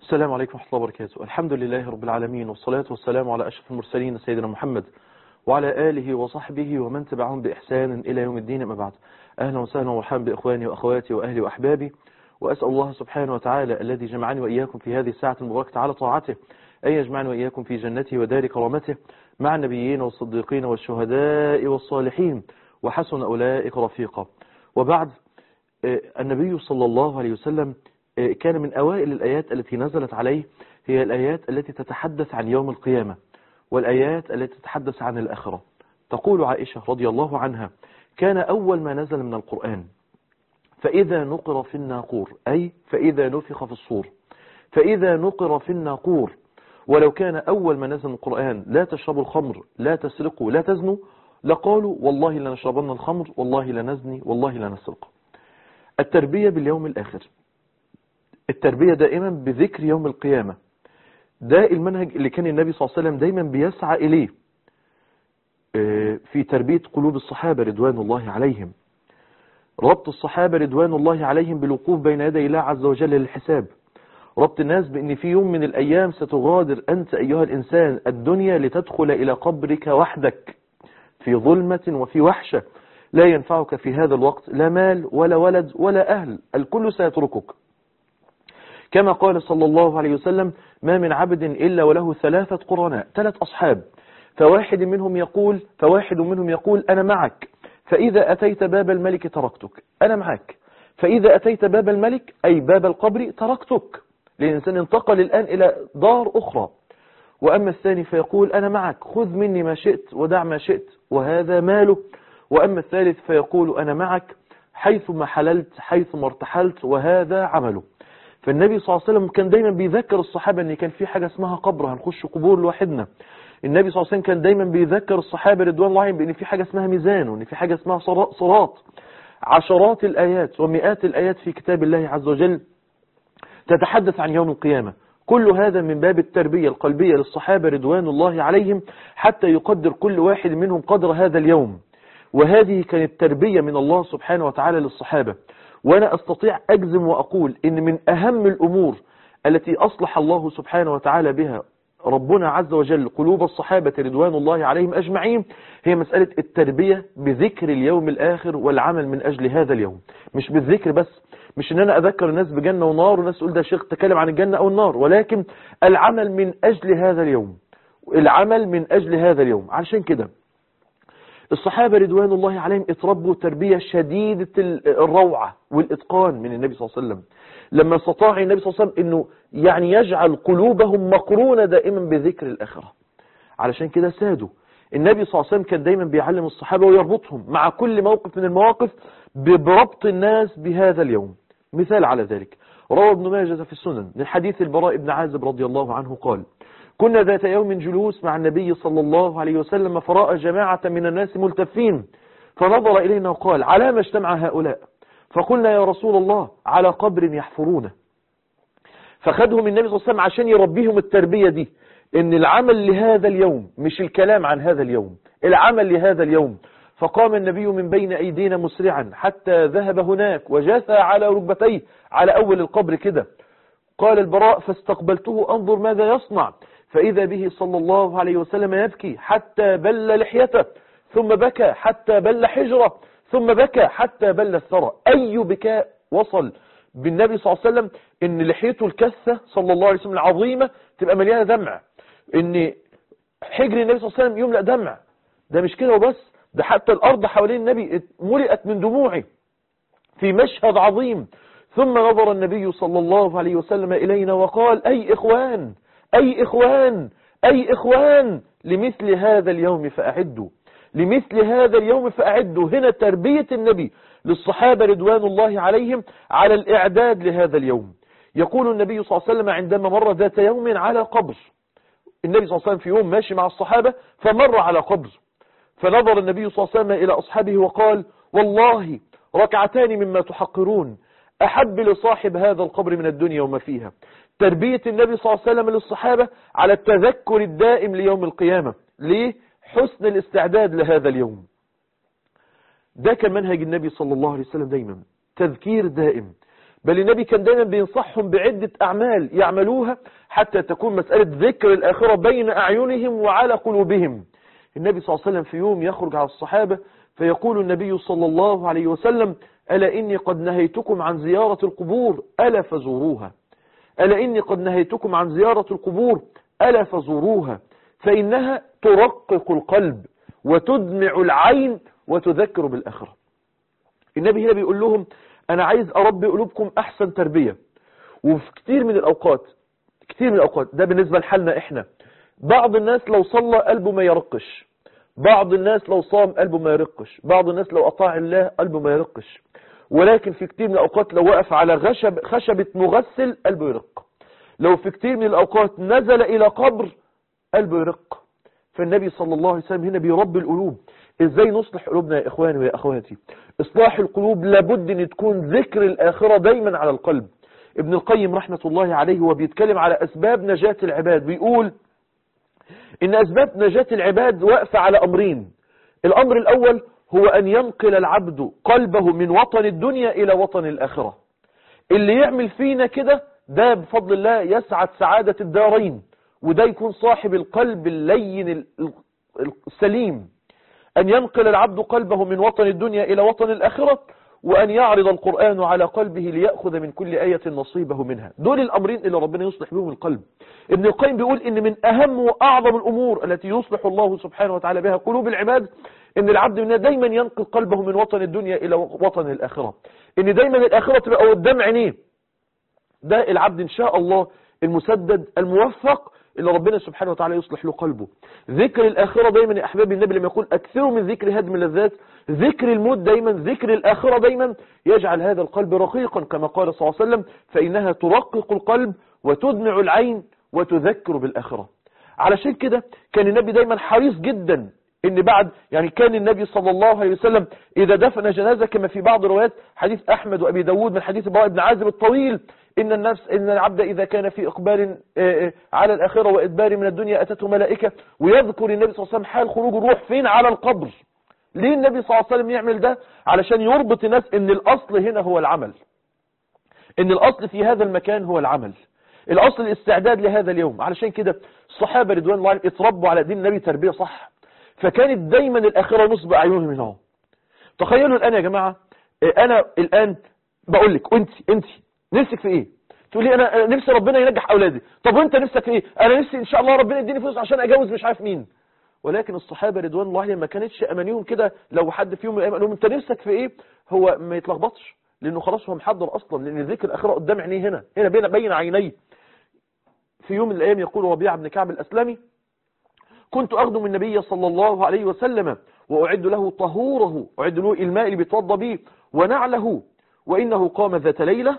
السلام عليكم ورحمة الله وبركاته الحمد لله رب العالمين والصلاة والسلام على أشرف المرسلين سيدنا محمد وعلى آله وصحبه ومن تبعهم بإحسان إلى يوم الدين أما بعد أهلا وسهلا ومرحبا بإخواني وأخواتي وأهلي وأحبابي وأسأل الله سبحانه وتعالى الذي جمعني وإياكم في هذه الساعة المباركة على طاعته أن يجمعني وإياكم في جنته ودار كرامته مع النبيين والصديقين والشهداء والصالحين وحسن أولئك رفيقا وبعد النبي صلى الله عليه وسلم كان من أوائل الآيات التي نزلت عليه هي الآيات التي تتحدث عن يوم القيامة والآيات التي تتحدث عن الآخرة تقول عائشة رضي الله عنها كان أول ما نزل من القرآن فإذا نقر في الناقور أي فإذا نفخ في الصور فإذا نقر في الناقور ولو كان أول ما نزل من القرآن لا تشربوا الخمر لا تسرقوا لا تزنوا لقالوا والله لنشربن الخمر والله لنزني والله لنسرق التربية باليوم الآخر التربية دائما بذكر يوم القيامة ده المنهج اللي كان النبي صلى الله عليه وسلم دايما بيسعى إليه في تربية قلوب الصحابة رضوان الله عليهم ربط الصحابة رضوان الله عليهم بالوقوف بين يدي الله عز وجل للحساب ربط الناس بأن في يوم من الأيام ستغادر أنت أيها الإنسان الدنيا لتدخل إلى قبرك وحدك في ظلمة وفي وحشة لا ينفعك في هذا الوقت لا مال ولا ولد ولا أهل الكل سيتركك كما قال صلى الله عليه وسلم ما من عبد إلا وله ثلاثة قرناء ثلاث أصحاب فواحد منهم يقول فواحد منهم يقول أنا معك فإذا أتيت باب الملك تركتك أنا معك فإذا أتيت باب الملك أي باب القبر تركتك الإنسان انتقل الآن إلى دار أخرى وأما الثاني فيقول أنا معك خذ مني ما شئت ودع ما شئت وهذا ماله وأما الثالث فيقول أنا معك حيث ما حللت حيث ما ارتحلت وهذا عمله فالنبي صلى الله عليه وسلم كان دايما بيذكر الصحابة ان كان في حاجة اسمها قبر هنخش قبور لوحدنا النبي صلى الله عليه وسلم كان دايما بيذكر الصحابة رضوان الله عليهم بان في حاجة اسمها ميزان وان في حاجة اسمها صراط عشرات الآيات ومئات الآيات في كتاب الله عز وجل تتحدث عن يوم القيامة كل هذا من باب التربية القلبية للصحابة رضوان الله عليهم حتى يقدر كل واحد منهم قدر هذا اليوم وهذه كانت تربية من الله سبحانه وتعالى للصحابة وأنا أستطيع أجزم وأقول إن من أهم الأمور التي أصلح الله سبحانه وتعالى بها ربنا عز وجل قلوب الصحابة رضوان الله عليهم أجمعين هي مسألة التربية بذكر اليوم الآخر والعمل من أجل هذا اليوم مش بالذكر بس مش ان انا اذكر الناس بجنة ونار والناس تقول ده شيخ تكلم عن الجنة او النار ولكن العمل من اجل هذا اليوم العمل من اجل هذا اليوم علشان كده الصحابة رضوان الله عليهم اتربوا تربية شديدة الروعة والإتقان من النبي صلى الله عليه وسلم لما استطاع النبي صلى الله عليه وسلم أنه يعني يجعل قلوبهم مقرونة دائما بذكر الآخرة علشان كده سادوا النبي صلى الله عليه وسلم كان دايما بيعلم الصحابة ويربطهم مع كل موقف من المواقف بربط الناس بهذا اليوم مثال على ذلك روى ابن ماجه في السنن من حديث البراء بن عازب رضي الله عنه قال كنا ذات يوم جلوس مع النبي صلى الله عليه وسلم فرأى جماعة من الناس ملتفين فنظر إلينا وقال على ما اجتمع هؤلاء فقلنا يا رسول الله على قبر يحفرونه فخدهم النبي صلى الله عليه وسلم عشان يربيهم التربية دي ان العمل لهذا اليوم مش الكلام عن هذا اليوم العمل لهذا اليوم فقام النبي من بين أيدينا مسرعا حتى ذهب هناك وجثى على ركبتيه على أول القبر كده قال البراء فاستقبلته أنظر ماذا يصنع فإذا به صلى الله عليه وسلم يبكي حتى بل لحيته ثم بكى حتى بل حجرة ثم بكى حتى بل الثرى أي بكاء وصل بالنبي صلى الله عليه وسلم ان لحيته الكثة صلى الله عليه وسلم العظيمة تبقى مليانة دمع ان حجر النبي صلى الله عليه وسلم يملأ دمع ده مش كده وبس ده حتى الأرض حوالين النبي ملئت من دموعه في مشهد عظيم ثم نظر النبي صلى الله عليه وسلم إلينا وقال أي إخوان أي إخوان أي إخوان لمثل هذا اليوم فأعدوا لمثل هذا اليوم فأعدوا هنا تربية النبي للصحابة رضوان الله عليهم على الإعداد لهذا اليوم يقول النبي صلى الله عليه وسلم عندما مر ذات يوم على قبر النبي صلى الله عليه وسلم في يوم ماشي مع الصحابة فمر على قبر فنظر النبي صلى الله عليه وسلم إلى أصحابه وقال والله ركعتان مما تحقرون أحب لصاحب هذا القبر من الدنيا وما فيها تربية النبي صلى الله عليه وسلم للصحابة على التذكر الدائم ليوم القيامة ليه؟ حسن الاستعداد لهذا اليوم ده كان منهج النبي صلى الله عليه وسلم دايما تذكير دائم بل النبي كان دايما بينصحهم بعدة أعمال يعملوها حتى تكون مسألة ذكر الآخرة بين أعينهم وعلى قلوبهم النبي صلى الله عليه وسلم في يوم يخرج على الصحابة فيقول النبي صلى الله عليه وسلم ألا إني قد نهيتكم عن زيارة القبور ألا فزوروها ألا إني قد نهيتكم عن زيارة القبور ألا فزوروها فإنها ترقق القلب وتدمع العين وتذكر بالآخرة النبي هنا بيقول لهم أنا عايز أربي قلوبكم أحسن تربية وفي كتير من الأوقات كتير من الأوقات ده بالنسبة لحالنا إحنا بعض الناس لو صلى قلبه ما يرقش بعض الناس لو صام قلبه ما يرقش بعض الناس لو أطاع الله قلبه ما يرقش ولكن في كتير من الأوقات لو وقف على خشب خشبة مغسل قلبه يرق لو في كتير من الأوقات نزل إلى قبر قلبه يرق فالنبي صلى الله عليه وسلم هنا بيربي القلوب ازاي نصلح قلوبنا يا اخواني ويا اخواتي اصلاح القلوب لابد ان تكون ذكر الاخرة دايما على القلب ابن القيم رحمة الله عليه وهو بيتكلم على اسباب نجاة العباد بيقول ان اسباب نجاة العباد واقفة على امرين الامر الاول هو ان ينقل العبد قلبه من وطن الدنيا الى وطن الاخرة اللي يعمل فينا كده ده بفضل الله يسعد سعادة الدارين وده يكون صاحب القلب اللين السليم أن ينقل العبد قلبه من وطن الدنيا إلى وطن الآخرة وأن يعرض القرآن على قلبه ليأخذ من كل آية نصيبه منها دول الأمرين اللي ربنا يصلح بهم القلب ابن القيم بيقول إن من أهم وأعظم الأمور التي يصلح الله سبحانه وتعالى بها قلوب العباد إن العبد منها دايما ينقل قلبه من وطن الدنيا إلى وطن الآخرة إن دايما الآخرة تبقى قدام عينيه ده العبد إن شاء الله المسدد الموفق اللي ربنا سبحانه وتعالى يصلح له قلبه ذكر الآخرة دايما يا أحبابي النبي لما يقول أكثروا من ذكر هدم اللذات ذكر الموت دايما ذكر الآخرة دايما يجعل هذا القلب رقيقا كما قال صلى الله عليه وسلم فإنها ترقق القلب وتدمع العين وتذكر بالآخرة علشان كده كان النبي دايما حريص جدا ان بعد يعني كان النبي صلى الله عليه وسلم اذا دفن جنازة كما في بعض روايات حديث احمد وابي داود من حديث براء بن عازب الطويل ان النفس ان العبد اذا كان في اقبال على الاخرة وادبار من الدنيا اتته ملائكة ويذكر النبي صلى الله عليه وسلم حال خروج الروح فين على القبر ليه النبي صلى الله عليه وسلم يعمل ده علشان يربط الناس ان الاصل هنا هو العمل ان الاصل في هذا المكان هو العمل الاصل الاستعداد لهذا اليوم علشان كده الصحابة رضوان الله عليهم اتربوا على دين النبي تربية صح فكانت دايما الآخرة نصب أعينهم هنا تخيلوا الآن يا جماعة أنا الآن بقول لك أنت أنت نفسك في إيه تقول لي أنا نفسي ربنا ينجح أولادي طب وأنت نفسك في إيه أنا نفسي إن شاء الله ربنا يديني فلوس عشان أجوز مش عارف مين ولكن الصحابة رضوان الله عليهم ما كانتش أمانيهم كده لو حد فيهم من الأيام قال لهم أنت نفسك في إيه هو ما يتلخبطش لأنه خلاص هو محضر أصلا لأن ذكر الآخرة قدام عينيه هنا هنا بين بين عينيه في يوم من الأيام يقول ربيعة بن كعب الأسلمي كنت أخدم النبي صلى الله عليه وسلم وأعد له طهوره أعد له الماء اللي بيتوضى به ونعله وإنه قام ذات ليلة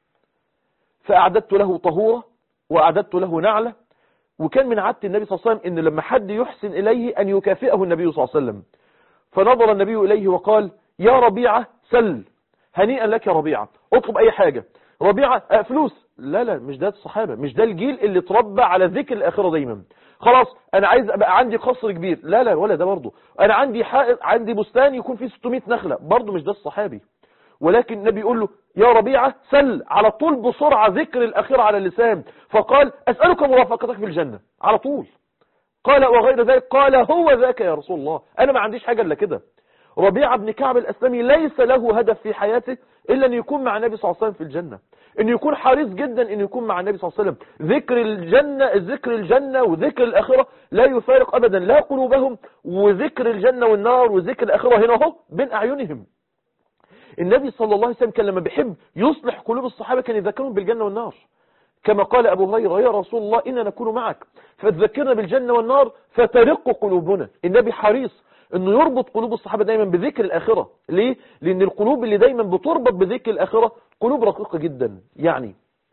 فأعددت له طهوره وأعددت له نعله وكان من عادة النبي صلى الله عليه وسلم إن لما حد يحسن إليه أن يكافئه النبي صلى الله عليه وسلم فنظر النبي إليه وقال يا ربيعة سل هنيئا لك يا ربيعة اطلب أي حاجة ربيعة فلوس لا لا مش ده الصحابة مش ده الجيل اللي اتربى على ذكر الآخرة دايما خلاص انا عايز ابقى عندي قصر كبير لا لا ولا ده برضه انا عندي حائط عندي بستان يكون فيه 600 نخلة برضه مش ده الصحابي ولكن النبي يقول له يا ربيعة سل على طول بسرعة ذكر الأخير على اللسان فقال أسألك مرافقتك في الجنة على طول قال وغير ذلك قال هو ذاك يا رسول الله أنا ما عنديش حاجة إلا كده ربيعة بن كعب الأسلمي ليس له هدف في حياته إلا أن يكون مع النبي صلى الله عليه وسلم في الجنة أن يكون حريص جدا أن يكون مع النبي صلى الله عليه وسلم ذكر الجنة ذكر الجنة وذكر الآخرة لا يفارق أبدا لا قلوبهم وذكر الجنة والنار وذكر الآخرة هنا هو بين أعينهم النبي صلى الله عليه وسلم كان لما بيحب يصلح قلوب الصحابة كان يذكرهم بالجنة والنار كما قال أبو هريرة يا رسول الله إننا نكون معك فتذكرنا بالجنة والنار فترق قلوبنا النبي حريص انه يربط قلوب الصحابة دايما بذكر الآخرة ليه؟ لأن القلوب اللي دايما بتربط بذكر الآخرة قلوب رقيقة جدا يعني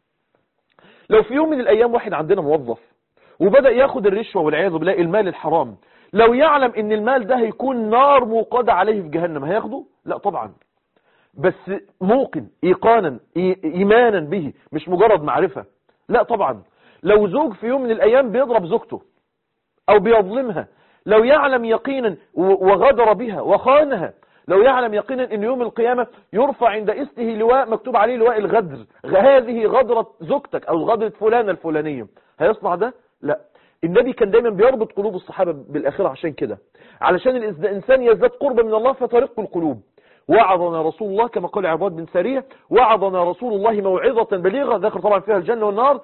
لو في يوم من الأيام واحد عندنا موظف وبدأ ياخد الرشوة والعياذ بالله المال الحرام لو يعلم ان المال ده هيكون نار موقدة عليه في جهنم هياخده؟ لا طبعا بس موقن ايقانا ايمانا به مش مجرد معرفة لا طبعا لو زوج في يوم من الايام بيضرب زوجته او بيظلمها لو يعلم يقينا وغدر بها وخانها لو يعلم يقينا ان يوم القيامة يرفع عند استه لواء مكتوب عليه لواء الغدر هذه غدرة زوجتك او غدرة فلانة الفلانية هيصنع ده لا النبي كان دايما بيربط قلوب الصحابة بالآخرة عشان كده علشان الإنسان يزداد قربا من الله فترق القلوب وعظنا رسول الله كما قال عباد بن سارية وعظنا رسول الله موعظة بليغة ذكر طبعا فيها الجنة والنار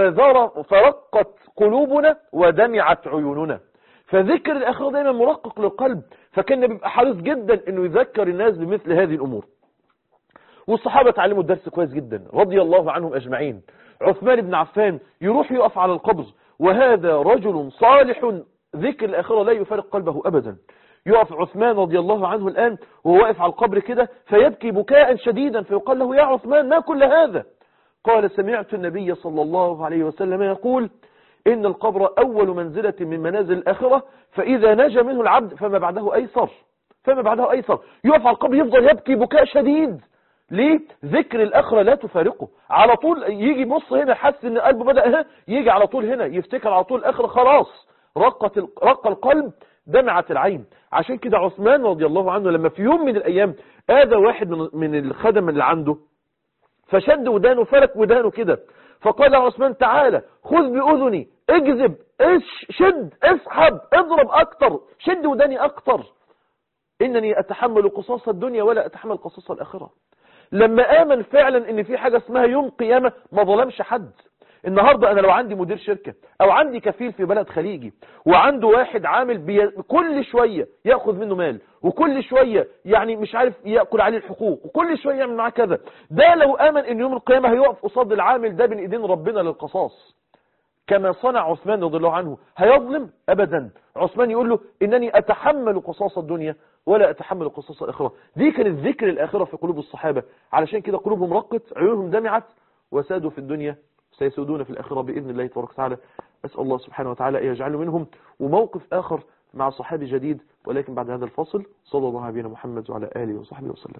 فرقت قلوبنا ودمعت عيوننا فذكر الآخرة دايما مرقق للقلب فكان بيبقى حريص جدا انه يذكر الناس بمثل هذه الأمور والصحابة تعلموا الدرس كويس جدا رضي الله عنهم أجمعين عثمان بن عفان يروح يقف على القبر وهذا رجل صالح ذكر الآخرة لا يفارق قلبه أبدا يقف عثمان رضي الله عنه الآن وهو واقف على القبر كده فيبكي بكاء شديدا فيقال له يا عثمان ما كل هذا قال سمعت النبي صلى الله عليه وسلم يقول إن القبر أول منزلة من منازل الآخرة فإذا نجا منه العبد فما بعده أيسر فما بعده أيسر يقف على القبر يفضل يبكي بكاء شديد ليه ذكر الآخرة لا تفارقه على طول يجي بص هنا حس ان قلبه بدأ يجي على طول هنا يفتكر على طول الآخرة خلاص رقت رق القلب دمعت العين عشان كده عثمان رضي الله عنه لما في يوم من الأيام آذى واحد من, من الخدم اللي عنده فشد ودانه فلك ودانه كده فقال عثمان تعالى خذ بأذني اجذب اش شد اسحب اضرب اكتر شد وداني اكتر انني اتحمل قصاص الدنيا ولا اتحمل قصاص الاخره لما امن فعلا ان في حاجه اسمها يوم قيامه ما ظلمش حد النهاردة انا لو عندي مدير شركة او عندي كفيل في بلد خليجي وعنده واحد عامل بي... كل شوية يأخذ منه مال وكل شوية يعني مش عارف يأكل عليه الحقوق وكل شوية يعمل معاه كذا ده لو امن ان يوم القيامة هيقف قصاد العامل ده بين ايدين ربنا للقصاص كما صنع عثمان رضي الله عنه هيظلم ابدا عثمان يقول له انني اتحمل قصاص الدنيا ولا اتحمل قصاص الاخره دي كانت ذكر الاخره في قلوب الصحابه علشان كده قلوبهم رقت عيونهم دمعت وسادوا في الدنيا سيسودون في الآخرة بإذن الله تبارك وتعالى أسأل الله سبحانه وتعالى أن يجعله منهم وموقف آخر مع صحابي جديد ولكن بعد هذا الفاصل صلى الله على محمد وعلى آله وصحبه وسلم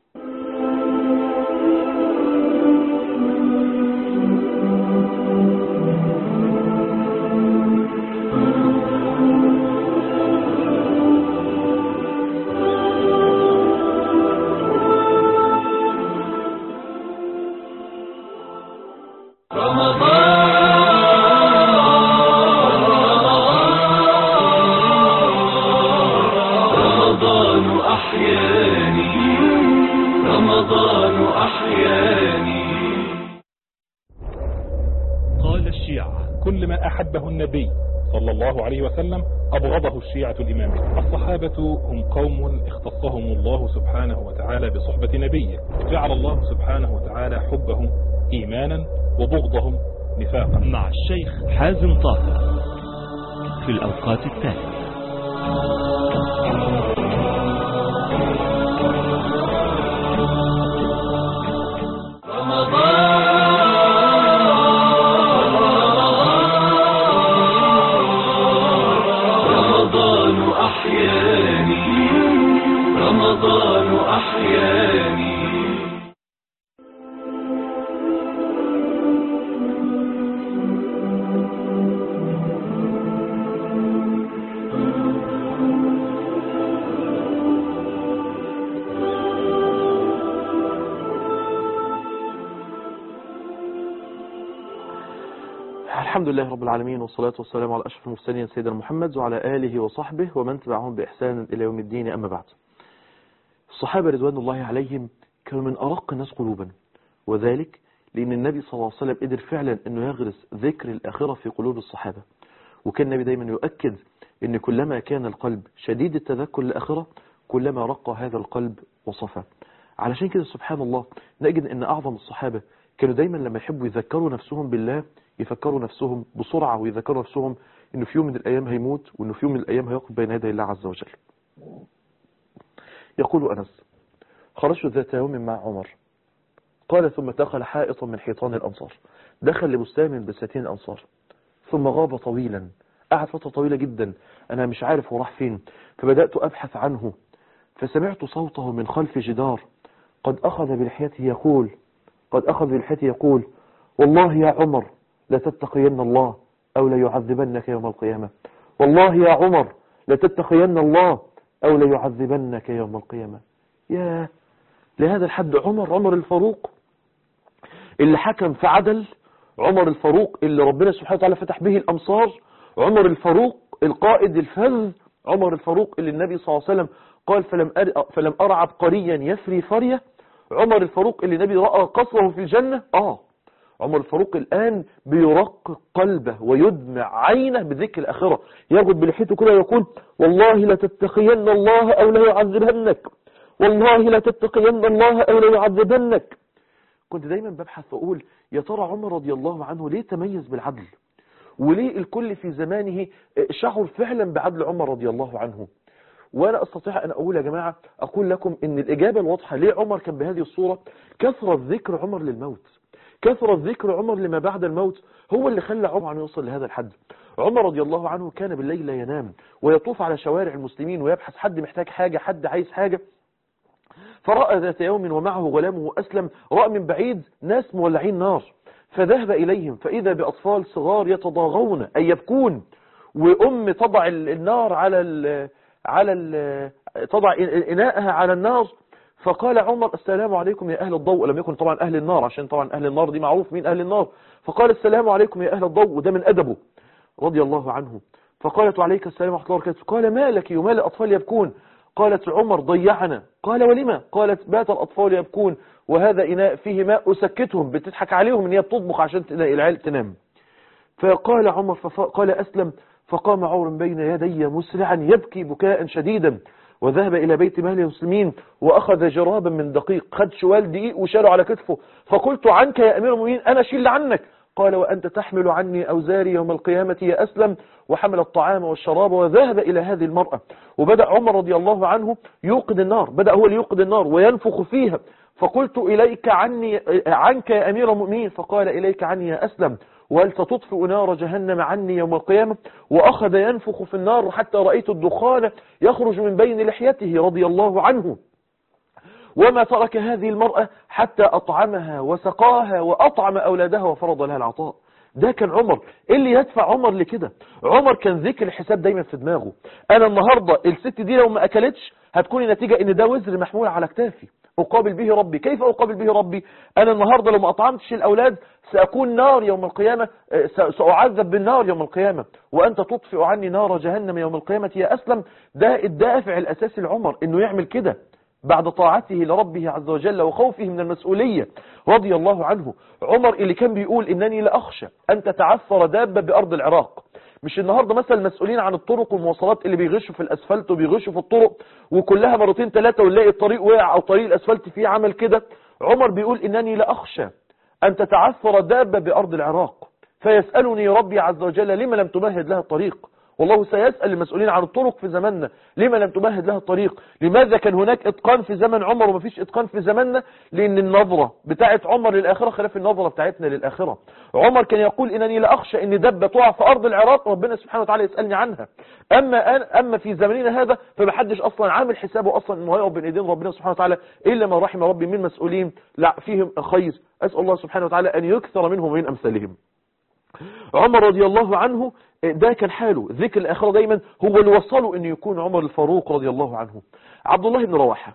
عليه وسلم أبغضه الشيعة الإمامية الصحابة هم قوم اختصهم الله سبحانه وتعالى بصحبة نبيه جعل الله سبحانه وتعالى حبهم إيمانا وبغضهم نفاقا مع الشيخ حازم طاهر في الأوقات التالية الحمد لله رب العالمين والصلاة والسلام على أشرف المرسلين سيدنا محمد وعلى آله وصحبه ومن تبعهم بإحسان إلى يوم الدين أما بعد الصحابة رضوان الله عليهم كانوا من أرق الناس قلوبا وذلك لأن النبي صلى الله عليه وسلم قدر فعلا أنه يغرس ذكر الآخرة في قلوب الصحابة وكان النبي دايما يؤكد أن كلما كان القلب شديد التذكر للآخرة كلما رق هذا القلب وصفى علشان كده سبحان الله نجد أن أعظم الصحابة كانوا دايما لما يحبوا يذكروا نفسهم بالله يفكروا نفسهم بسرعة ويذكروا نفسهم انه في يوم من الايام هيموت وانه في يوم من الايام هيقف بين يدي الله عز وجل يقول انس خرجت ذات يوم مع عمر قال ثم دخل حائط من حيطان الانصار دخل لبستان من بساتين الانصار ثم غاب طويلا قعد فترة طويلة جدا انا مش عارف هو راح فين فبدأت ابحث عنه فسمعت صوته من خلف جدار قد اخذ بلحيته يقول قد اخذ بلحيته يقول والله يا عمر لتتقين الله أو ليعذبنك يوم القيامة والله يا عمر لتتقين الله أو ليعذبنك يوم القيامة يا لهذا الحد عمر عمر الفاروق اللي حكم في عدل عمر الفاروق اللي ربنا سبحانه وتعالى فتح به الأمصار عمر الفاروق القائد الفذ عمر الفاروق اللي النبي صلى الله عليه وسلم قال فلم أر, فلم أرى عبقريا يفري فرية عمر الفاروق اللي النبي رأى قصره في الجنة آه عمر الفاروق الآن بيرقق قلبه ويدمع عينه بذكر الآخرة ياخد بلحيته كده ويقول والله لا تتقين الله أو لا يعذبنك والله لا تتقين الله أو لا يعذبنك كنت دايما ببحث وأقول يا ترى عمر رضي الله عنه ليه تميز بالعدل وليه الكل في زمانه شعر فعلا بعدل عمر رضي الله عنه وانا استطيع ان اقول يا جماعة اقول لكم ان الاجابة الواضحة ليه عمر كان بهذه الصورة كثرة ذكر عمر للموت كثرة ذكر عمر لما بعد الموت هو اللي خلى عمر أن يوصل لهذا الحد عمر رضي الله عنه كان بالليل لا ينام ويطوف على شوارع المسلمين ويبحث حد محتاج حاجة حد عايز حاجة فرأى ذات يوم ومعه غلامه أسلم رأى من بعيد ناس مولعين نار فذهب إليهم فإذا بأطفال صغار يتضاغون أي يبكون وأم تضع النار على ال على ال تضع إناءها على النار فقال عمر السلام عليكم يا أهل الضوء لم يكن طبعا أهل النار عشان طبعا أهل النار دي معروف مين أهل النار فقال السلام عليكم يا أهل الضوء وده من أدبه رضي الله عنه فقالت عليك السلام ورحمة الله وبركاته قال ما لك وما الأطفال يبكون قالت عمر ضيعنا قال ولما قالت بات الأطفال يبكون وهذا إناء فيه ماء أسكتهم بتضحك عليهم إن هي بتطبخ عشان العيال تنام فقال عمر قال أسلم فقام عمر بين يدي مسرعا يبكي بكاء شديدا وذهب إلى بيت مال المسلمين وأخذ جرابا من دقيق خد شوال دقيق وشاله على كتفه فقلت عنك يا أمير المؤمنين أنا شيل عنك قال وأنت تحمل عني أوزاري يوم القيامة يا أسلم وحمل الطعام والشراب وذهب إلى هذه المرأة وبدأ عمر رضي الله عنه يوقد النار بدأ هو اللي يوقد النار وينفخ فيها فقلت إليك عني عنك يا أمير المؤمنين فقال إليك عني يا أسلم وهل ستطفئ نار جهنم عني يوم القيامة وأخذ ينفخ في النار حتى رأيت الدخان يخرج من بين لحيته رضي الله عنه وما ترك هذه المرأة حتى أطعمها وسقاها وأطعم أولادها وفرض لها العطاء ده كان عمر ايه اللي يدفع عمر لكده عمر كان ذكر الحساب دايما في دماغه انا النهاردة الست دي لو ما اكلتش هتكون النتيجة ان ده وزر محمول على كتافي أقابل به ربي كيف أقابل به ربي أنا النهاردة لو ما أطعمتش الأولاد سأكون نار يوم القيامة سأعذب بالنار يوم القيامة وأنت تطفئ عني نار جهنم يوم القيامة يا أسلم ده الدافع الأساسي لعمر أنه يعمل كده بعد طاعته لربه عز وجل وخوفه من المسؤولية رضي الله عنه عمر اللي كان بيقول إنني لأخشى أن تتعثر دابة بأرض العراق مش النهاردة مثلا المسؤولين عن الطرق والمواصلات اللي بيغشوا في الأسفلت وبيغشوا في الطرق وكلها مرتين ثلاثة ونلاقي الطريق وقع أو طريق الأسفلت فيه عمل كده عمر بيقول إنني لأخشى أن تتعثر دابة بأرض العراق فيسألني ربي عز وجل لما لم تمهد لها الطريق والله سيسأل المسؤولين عن الطرق في زماننا لما لم تمهد لها الطريق لماذا كان هناك اتقان في زمن عمر وما فيش اتقان في زماننا لان النظرة بتاعت عمر للآخرة خلاف النظرة بتاعتنا للآخرة عمر كان يقول انني لأخشى ان دبة تقع في ارض العراق ربنا سبحانه وتعالى يسألني عنها اما أن اما في زماننا هذا فمحدش اصلا عامل حسابه اصلا انه هيقف بين ايدين ربنا سبحانه وتعالى الا ما رحم ربي من مسؤولين لا فيهم خير اسال الله سبحانه وتعالى ان يكثر منهم ومن امثالهم عمر رضي الله عنه ده كان حاله ذكر الآخرة دايما هو اللي وصله أن يكون عمر الفاروق رضي الله عنه عبد الله بن رواحة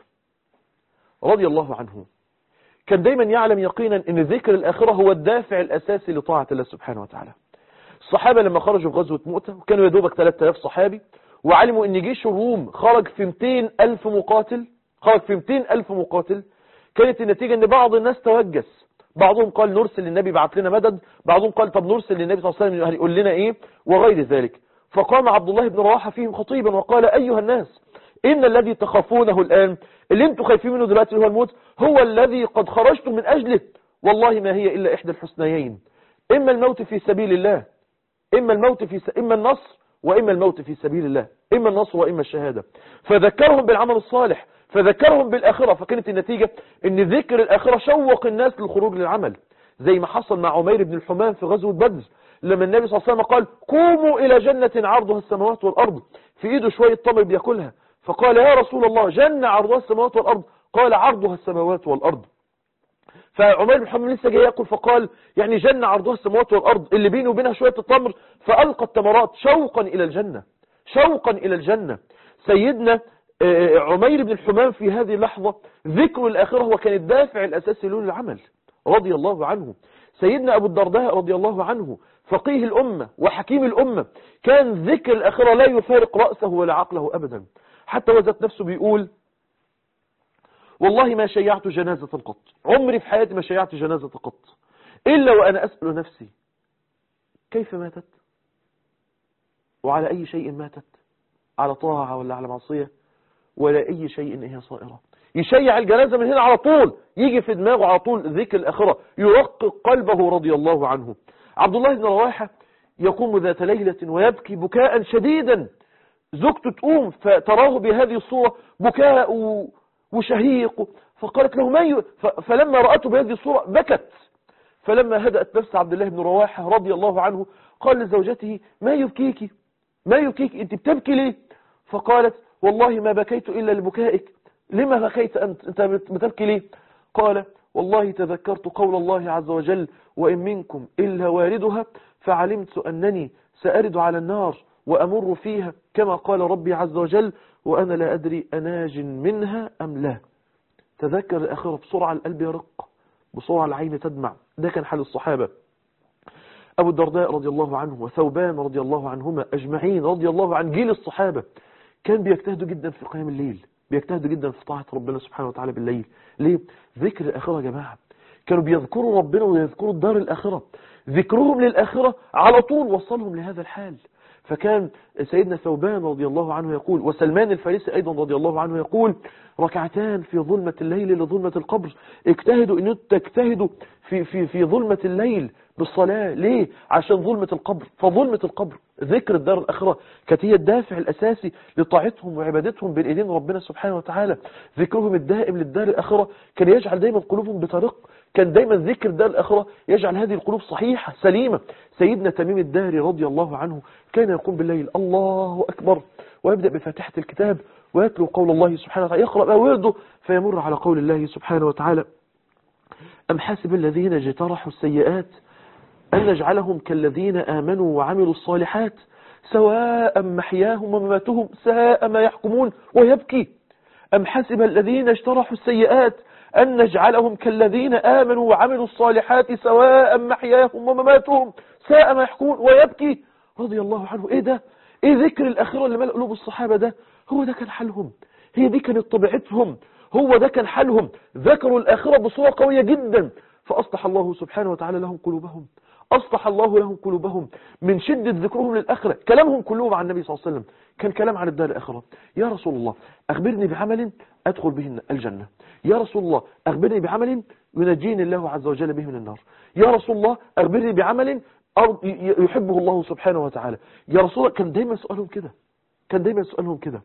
رضي الله عنه كان دايما يعلم يقينا أن ذكر الآخرة هو الدافع الأساسي لطاعة الله سبحانه وتعالى الصحابة لما خرجوا في غزوة مؤتة وكانوا يدوبك 3000 صحابي وعلموا أن جيش الروم خرج في 200 ألف مقاتل خرج في 200 ألف مقاتل كانت النتيجة أن بعض الناس توجس بعضهم قال نرسل للنبي بعت لنا مدد بعضهم قال طب نرسل للنبي صلى الله عليه وسلم هيقول لنا ايه وغير ذلك فقام عبد الله بن رواحه فيهم خطيبا وقال ايها الناس ان الذي تخافونه الان اللي انتم خايفين منه دلوقتي هو الموت هو الذي قد خرجتم من اجله والله ما هي الا احدى الحسنيين اما الموت في سبيل الله اما الموت في س... اما النصر واما الموت في سبيل الله اما النصر واما الشهاده فذكرهم بالعمل الصالح فذكرهم بالآخرة فكانت النتيجة ان ذكر الآخرة شوق الناس للخروج للعمل زي ما حصل مع عمير بن الحمام في غزوة بدر لما النبي صلى الله عليه وسلم قال قوموا إلى جنة عرضها السماوات والأرض في إيده شوية تمر بياكلها فقال يا رسول الله جنة عرضها السماوات والأرض قال عرضها السماوات والأرض فعمير بن الحمام لسه جاي ياكل فقال يعني جنة عرضها السماوات والأرض اللي بينه وبينها شوية التمر فألقى التمرات شوقا إلى الجنة شوقا إلى الجنة سيدنا آه، عمير بن الحمام في هذه اللحظة ذكر الآخرة هو كان الدافع الأساسي له للعمل رضي الله عنه سيدنا أبو الدرداء رضي الله عنه فقيه الأمة وحكيم الأمة كان ذكر الآخرة لا يفارق رأسه ولا عقله أبدا حتى وزت نفسه بيقول والله ما شيعت جنازة قط عمري في حياتي ما شيعت جنازة قط إلا وأنا أسأل نفسي كيف ماتت وعلى أي شيء ماتت على طاعة ولا على معصية ولا أي شيء هي صائرة يشيع الجنازة من هنا على طول يجي في دماغه على طول ذكر الآخرة يرقق قلبه رضي الله عنه عبد الله بن رواحة يقوم ذات ليلة ويبكي بكاء شديدا زوجته تقوم فتراه بهذه الصورة بكاء و- وشهيق فقالت له ما ي... ف... فلما رأته بهذه الصورة بكت فلما هدأت نفس عبد الله بن رواحة رضي الله عنه قال لزوجته ما يبكيك ما يبكيك انت بتبكي ليه فقالت والله ما بكيت إلا لبكائك لما بكيت أنت أنت بتبكي ليه قال والله تذكرت قول الله عز وجل وإن منكم إلا واردها فعلمت أنني سأرد على النار وأمر فيها كما قال ربي عز وجل وأنا لا أدري أناج منها أم لا تذكر الآخرة بسرعة القلب يرق بسرعة العين تدمع ده كان حال الصحابة أبو الدرداء رضي الله عنه وثوبان رضي الله عنهما أجمعين رضي الله عن جيل الصحابة كان بيجتهدوا جدا في قيام الليل بيجتهدوا جدا في طاعة ربنا سبحانه وتعالى بالليل ليه؟ ذكر الآخرة يا جماعة كانوا بيذكروا ربنا ويذكروا الدار الآخرة ذكرهم للآخرة على طول وصلهم لهذا الحال فكان سيدنا ثوبان رضي الله عنه يقول وسلمان الفارسي أيضا رضي الله عنه يقول ركعتان في ظلمة الليل لظلمة القبر اجتهدوا ان تجتهدوا في, في, في ظلمة الليل بالصلاة ليه عشان ظلمة القبر فظلمة القبر ذكر الدار الأخرى كانت هي الدافع الأساسي لطاعتهم وعبادتهم بين ايدين ربنا سبحانه وتعالى ذكرهم الدائم للدار الأخرة كان يجعل دايما قلوبهم بطريق كان دايما ذكر الدار الأخرة يجعل هذه القلوب صحيحة سليمة سيدنا تميم الداري رضي الله عنه كان يقوم بالليل الله أكبر ويبدأ بفاتحة الكتاب ويتلو قول الله سبحانه وتعالى يقرأ بقى ورده فيمر على قول الله سبحانه وتعالى أم حسب الذين اجترحوا السيئات أن نجعلهم كالذين آمنوا وعملوا الصالحات سواء محياهم ومماتهم ساء ما يحكمون ويبكي أم حسب الذين اجترحوا السيئات أن نجعلهم كالذين آمنوا وعملوا الصالحات سواء محياهم ومماتهم ساء ما يحكمون ويبكي رضي الله عنه إيه ده إيه ذكر الأخيرة اللي ملأ قلوب الصحابة ده هو ده كان حالهم هي دي كانت طبيعتهم هو ده كان حالهم ذكروا الآخرة بصورة قوية جدا فأصلح الله سبحانه وتعالى لهم قلوبهم أصلح الله لهم قلوبهم من شدة ذكرهم للآخرة كلامهم كلهم عن النبي صلى الله عليه وسلم كان كلام عن الدار الآخرة يا رسول الله أخبرني بعمل أدخل به الجنة يا رسول الله أخبرني بعمل ينجيني الله عز وجل به من النار يا رسول الله أخبرني بعمل أرض- ي- يحبه الله سبحانه وتعالى يا رسول الله كان دايما سؤالهم كده كان دايما سؤالهم كده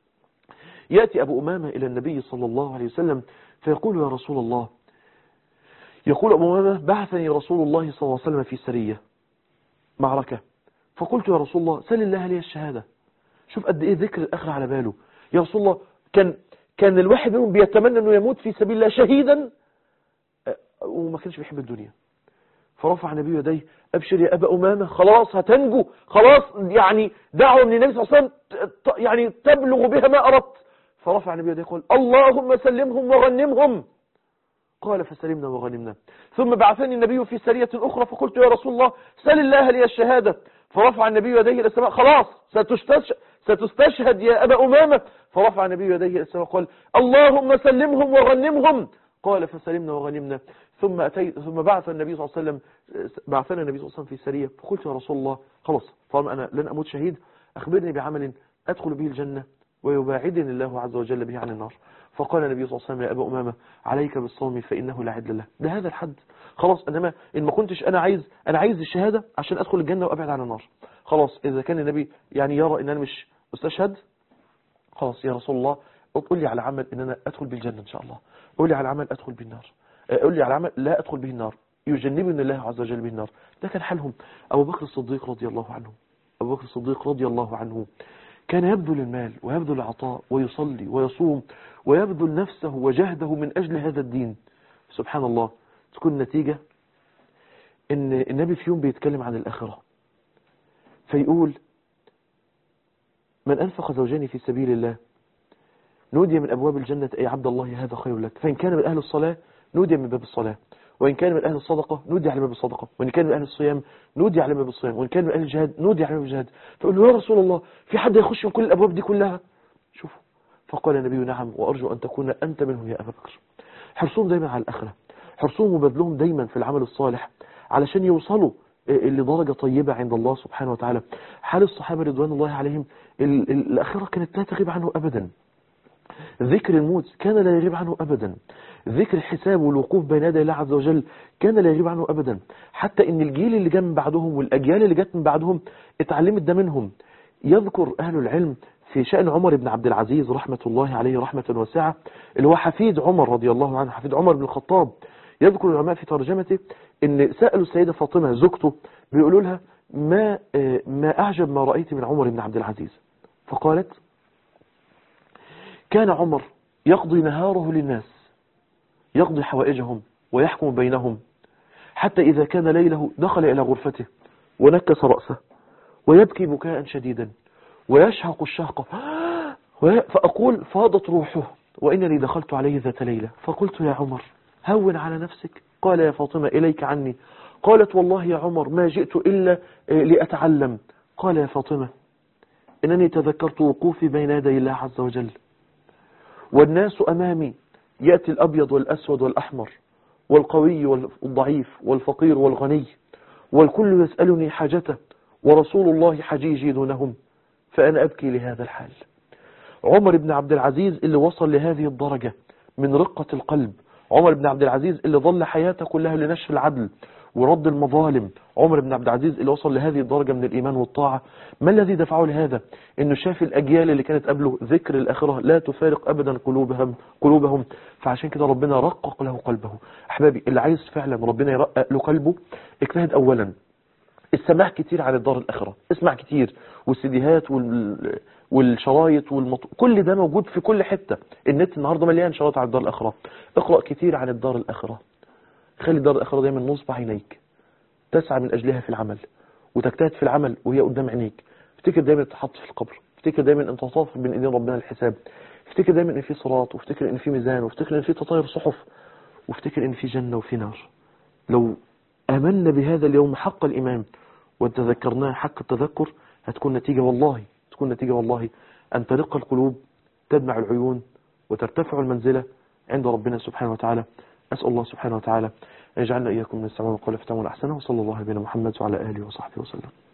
يأتي أبو أمامة إلى النبي صلى الله عليه وسلم فيقول يا رسول الله يقول أبو أمامة بعثني رسول الله صلى الله عليه وسلم في سرية معركة فقلت يا رسول الله سل الله لي الشهادة شوف قد إيه ذكر الآخرة على باله يا رسول الله كان كان الواحد منهم بيتمنى أنه يموت في سبيل الله شهيدا أه، وما كانش بيحب الدنيا فرفع النبي يديه أبشر يا أبا أمامة خلاص هتنجو خلاص يعني دعوة من النبي صلى الله عليه وسلم ت- ت- يعني تبلغ بها ما أردت فرفع النبي يديه يقول اللهم سلمهم وغنمهم قال فسلمنا وغنمنا ثم بعثني النبي في سرية أخرى فقلت يا رسول الله سل الله لي الشهادة فرفع النبي يديه إلى السماء خلاص ستستشهد, ستستشهد يا أبا أمامة فرفع النبي يديه إلى السماء قال اللهم سلمهم وغنمهم قال فسلمنا وغنمنا ثم أتيت ثم بعث النبي صلى الله عليه وسلم بعثنا النبي صلى الله عليه وسلم في سرية فقلت يا رسول الله خلاص طالما أنا لن أموت شهيد أخبرني بعمل أدخل به الجنة ويباعدني الله عز وجل به عن النار فقال النبي صلى الله عليه وسلم يا أبا أمامة عليك بالصوم فإنه لا عدل له ده هذا الحد خلاص إنما إن ما كنتش أنا عايز أنا عايز الشهادة عشان أدخل الجنة وأبعد عن النار خلاص إذا كان النبي يعني يرى إن أنا مش أستشهد خلاص يا رسول الله قل لي على عمل إن أنا أدخل بالجنة إن شاء الله قل لي على عمل أدخل بالنار قل لي على عمل لا أدخل به النار يجنبني الله عز وجل به النار ده كان حالهم أبو بكر الصديق رضي الله عنه أبو بكر الصديق رضي الله عنه كان يبذل المال ويبذل العطاء ويصلي ويصوم ويبذل نفسه وجهده من أجل هذا الدين سبحان الله تكون النتيجة ان النبي في يوم بيتكلم عن الآخرة فيقول من أنفق زوجين في سبيل الله نودي من أبواب الجنة أي عبد الله هذا خير لك فإن كان من أهل الصلاة نودي من باب الصلاة وإن كان من أهل الصدقة نودي على باب الصدقة وإن كان من أهل الصيام نودي على باب الصيام وإن كان من أهل الجهاد نودي على باب الجهاد فقال له يا رسول الله في حد يخش من كل الأبواب دي كلها شوفوا فقال النبي نعم وأرجو أن تكون أنت منهم يا أبا بكر حرصهم دايما على الآخرة حرصهم وبذلهم دايما في العمل الصالح علشان يوصلوا لدرجة طيبة عند الله سبحانه وتعالى حال الصحابة رضوان الله عليهم ال- ال- الآخرة كانت لا تغيب عنه أبدا ذكر الموت كان لا يغيب عنه أبدا ذكر الحساب والوقوف بين يدي الله عز وجل كان لا يغيب عنه أبدا حتى إن الجيل اللي جاء من بعدهم والأجيال اللي جت من بعدهم اتعلمت ده منهم يذكر أهل العلم في شأن عمر بن عبد العزيز رحمة الله عليه رحمة واسعة اللي هو حفيد عمر رضي الله عنه حفيد عمر بن الخطاب يذكر العلماء في ترجمته ان سألوا السيدة فاطمة زوجته بيقولوا لها ما آه، ما أعجب ما رأيت من عمر بن عبد العزيز فقالت كان عمر يقضي نهاره للناس يقضي حوائجهم ويحكم بينهم حتى إذا كان ليله دخل إلى غرفته ونكس رأسه ويبكي بكاء شديدا ويشهق الشهقة وي- فأقول فاضت روحه وإنني دخلت عليه ذات ليلة فقلت يا عمر هون على نفسك قال يا فاطمة إليك عني قالت والله يا عمر ما جئت إلا آه، لأتعلم قال يا فاطمة إنني تذكرت وقوفي بين يدي الله عز وجل والناس أمامي يأتي الأبيض والأسود والأحمر والقوي والضعيف والفقير والغني والكل يسألني حاجته ورسول الله حجيجي دونهم فأنا أبكي لهذا الحال عمر بن عبد العزيز اللي وصل لهذه الدرجة من رقة القلب عمر بن عبد العزيز اللي ظل حياته كلها لنشر العدل ورد المظالم عمر بن عبد العزيز اللي وصل لهذه الدرجة من الإيمان والطاعة ما الذي دفعه لهذا إنه شاف الأجيال اللي كانت قبله ذكر الآخرة لا تفارق أبدا قلوبهم قلوبهم فعشان كده ربنا رقق له قلبه أحبابي اللي عايز فعلا ربنا يرقق له قلبه اجتهد أولا السماع كتير عن الدار الآخرة اسمع كتير والسيديهات وال... والشرايط والمط... كل ده موجود في كل حتة النت النهاردة مليان شرايط عن الدار الآخرة اقرأ كتير عن الدار الآخرة خلي الدار الآخرة دايما نصب عينيك تسعى من أجلها في العمل وتجتهد في العمل وهي قدام عينيك افتكر دايما تحط في القبر افتكر دايما انت تطاف بين ايدين ربنا الحساب افتكر دايما ان في صراط وافتكر ان في ميزان وافتكر ان في تطاير صحف وافتكر ان في جنة وفي نار لو آمنا بهذا اليوم حق الإيمان وتذكرناه حق التذكر هتكون نتيجة والله تكون نتيجة والله أن ترق القلوب تدمع العيون وترتفع المنزلة عند ربنا سبحانه وتعالى أسأل الله سبحانه وتعالى أن يجعلنا إياكم من السماء والقول فتعمل أحسنه وصلى الله على نبينا محمد وعلى آله وصحبه وسلم